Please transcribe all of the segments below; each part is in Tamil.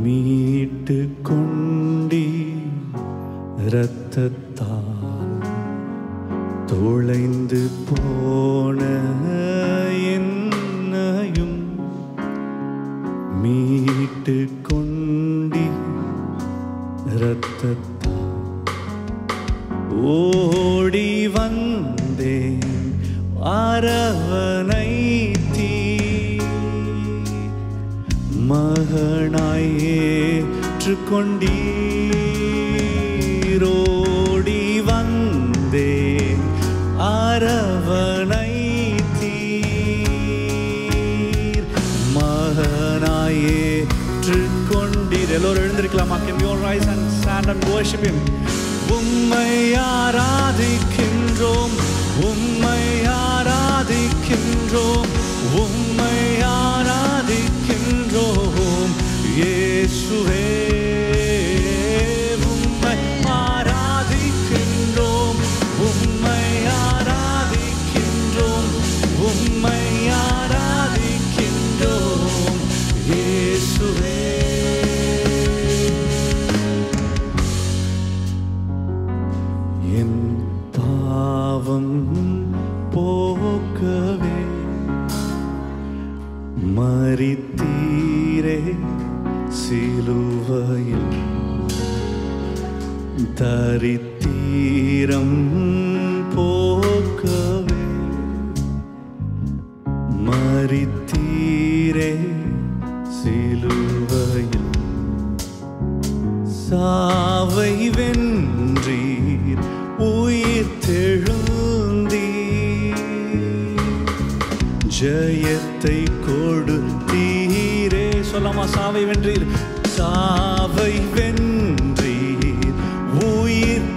மீட்டு கொண்டி இரத்தத்தால் தொலைந்து போன என்னையும் மீட்டு கொண்டி இரத்தத்தால் ஓடி வந்தேன் அரவணை தீ மகனாய் ஏற்றுக்கொண்டீரோடி வந்தேன் அரவணை தீர் மகனாய் ஏற்றுக்கொண்டீர் எல்லோரும் எழுந்திருக்கலாமா can we all rise and stand and worship him உம்மை ஆராதிக்கின்றோம் உம்மை ஆராதிக்கின்றோம் உம்மை ஆராதிக்கின்றோம் இயேசுவே உம்மை ஆராதிக்கின்றோம் உம்மை ஆராதிக்கின்றோம் உம்மை ஆராதிக்கின்றோம் இயேசுவே என் பாவம் போக்கவே மறித்தீரே சிலுவையில் தரித்தீரம் போக்கவே மறித்தீரே சிலுவையில் சாவை வென்றீர் உயிர் தெழுந்தீர் ஜெயத்தை கொடுத்தீரே சொல்லாமா சாவை வென்றீர் சாவை வென்றீர் உயிர்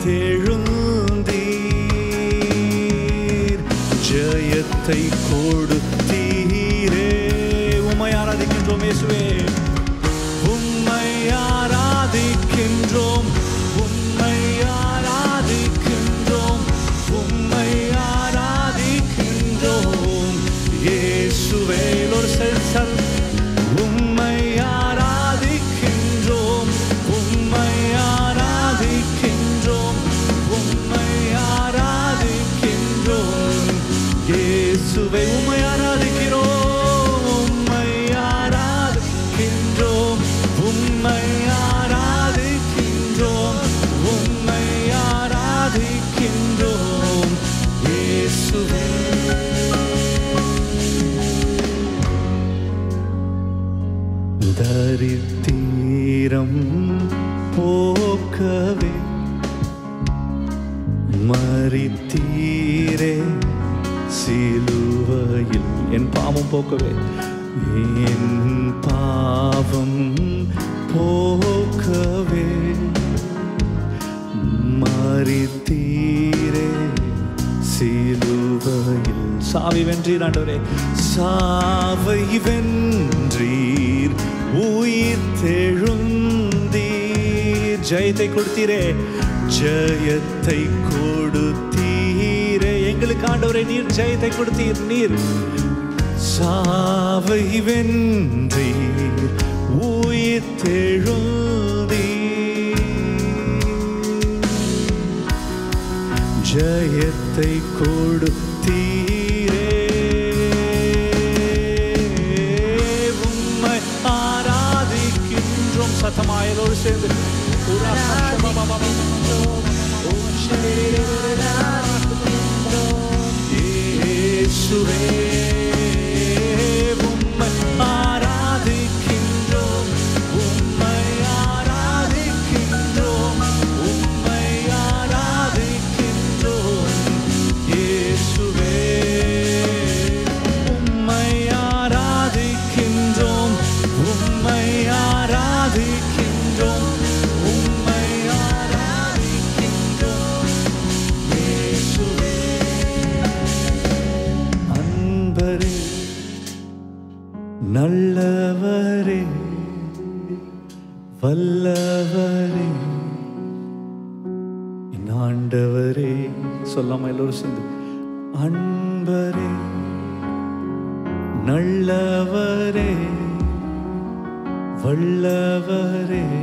தெழுந்தீர் ஜெயத்தை கொடுத்தீரே உமை ஆராதிக்கின்றோம் இயேசுவே உம்மை ஆராதிக்கின்றோம் உம்மை ஆராதிக்கின்றோம் உம்மை ஆராதிக்கின்றோம் இயேசுவே ஒரு செல்சல் உம்மை ஆராதிக்கின்றோம் உம்மை ஆராதிக்கின்றோம் உம்மை ஆராதிக்கின்றோம் இயேசுவே உம்மை ஆராதிக்கிறோம் உம்மை ஆராதிக்கின்றோம் உம்மை ஆராதிக்கின்றோம் உம்மை ஆராதிக்கின்றோம் இயேசுவே தரித்தீரம் போக்கவே மறித்தீரே சிலுவையில் என் பாவம் போக்கவே என் பாவம் போக்கவே மறித்தீரே சிலுவையில் சாவி வென்றீர் ஆண்டவரே சாவை வென்றீர் உயிர் தெழுந்தீர் ஜெயத்தை கொடுத்தீரே ஜெயத்தை கொடுத்தீரே எங்களுக்கு ஆண்டவரே நீர் ஜெயத்தை கொடுத்தீர் நீர் சாவை வென்றீர் உயிர் தெழுந்தீர் ஜெயத்தை கொடுத்தீரே உம்மை ஆராதிக்கின்றோம் சத்தமாயலோடு சேர்ந்து உரா இயேசுவே உம்மை ஆராதிக்கின்றோம் உம்மை ஆராதிக்கின்றோம் உம்மை ஆராதிக்கின்றோம் இயேசுவே உம்மை ஆராதிக்கின்றோம் உம்மை ஆராதிக்கின்றோம் உம்மை ஆராதிக்கின்றோம் இயேசுவே அன்பரே நல்லவரே வல்லவரே என் ஆண்டவரே சொல்லாம எல்லோரும் சேர்ந்து அன்பரே நல்லவரே வல்லவரே